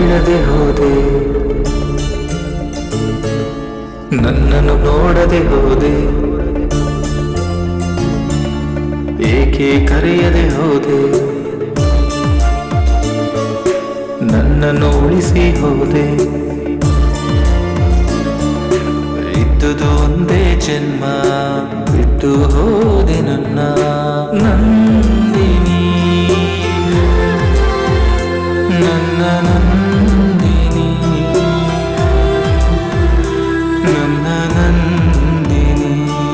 ಹೇಳದೆ ಹೋದೆ ನನ್ನನ್ನು ನೋಡದೆ ಹೋದೆ ಏಕೆ ಕರೆಯದೆ ಹೋದೆ ನನ್ನನ್ನು ಉಳಿಸಿ ಹೋದೆ ಇದ್ದುದು ಒಂದೇ ಜನ್ಮ ಬಿಟ್ಟು ಹೋದೆ ನನ್ನ ನಂದಿನಿ ನನ್ನ ನಂದಿನಿ ನನ್ನ ನಂದಿನಿ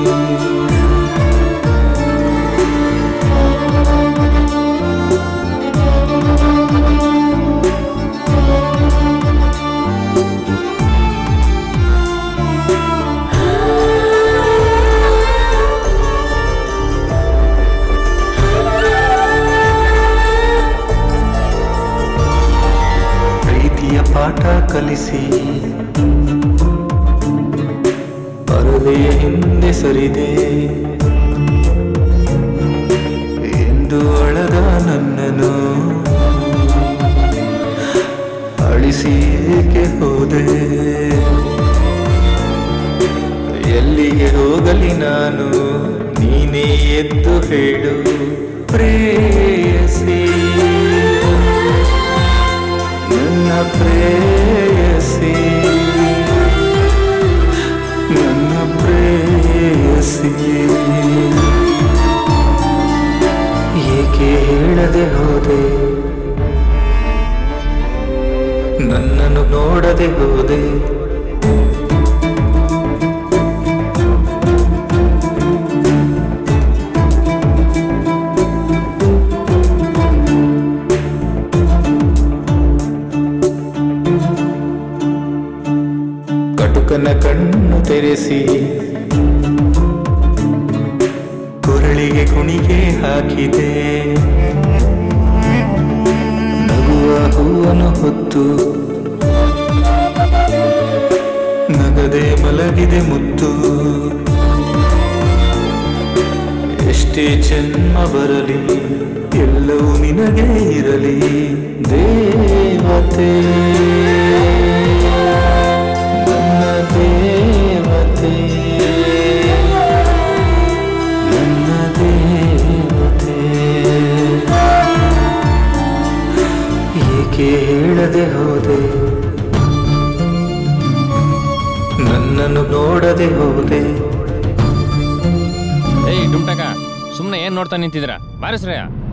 ಪ್ರೀತಿಯ ಪಾಠ ಕಲಿಸಿ ಪರದೆಯ ಹಿಂದೆ ಸರಿದೆ ಎಂದು ಅಳದ ನನ್ನನು ಅಳಿಸಿ ಏಕೆ ಹೋದೆ ಎಲ್ಲಿಗೆ ಹೋಗಲಿ ನಾನು ನೀನೇ ಎದ್ದು ಹೇಳು ಪ್ರೇಯಸಿ ನನ್ನ ಪ್ರೇಯಸಿ ನನ್ನ ಪ್ರೇಯಸಿ ಏಕೆ ಹೇಳದೆ ಹೋದೆ ನನ್ನನ್ನು ನೋಡದೆ ಹೋದೆ ಕಟುಕನ ಕಣ್ಣು ತೆರೆಸಿ ಕೊರಳಿಗೆ ಕುಣಿಗೆ ಹಾಕಿದೆ ನಗುವ ಹೂವನ್ನು ಹೊತ್ತು ನಗದೆ ಮಲಗಿದೆ ಮುತ್ತು ಎಷ್ಟೇ ಜನ್ಮ ಬರಲಿ ಎಲ್ಲವೂ ನಿನಗೆ ಇರಲಿ ದೇವತೆ ನನ್ನ ದೇವತೆ ನನ್ನ ದೇವತೆ ಏಕೆ ಹೇಳದೆ ಹೋದೆ ನನ್ನನ್ನು ನೋಡದೆ ಹೋದೆ ಏಯ್ ಡುಮ್ಟಕ ಸುಮ್ಮನೆ ಏನ್ ನೋಡ್ತಾ ನಿಂತಿದ್ದೀರಾ ಬಾರಿಸ್ರಯ್ಯ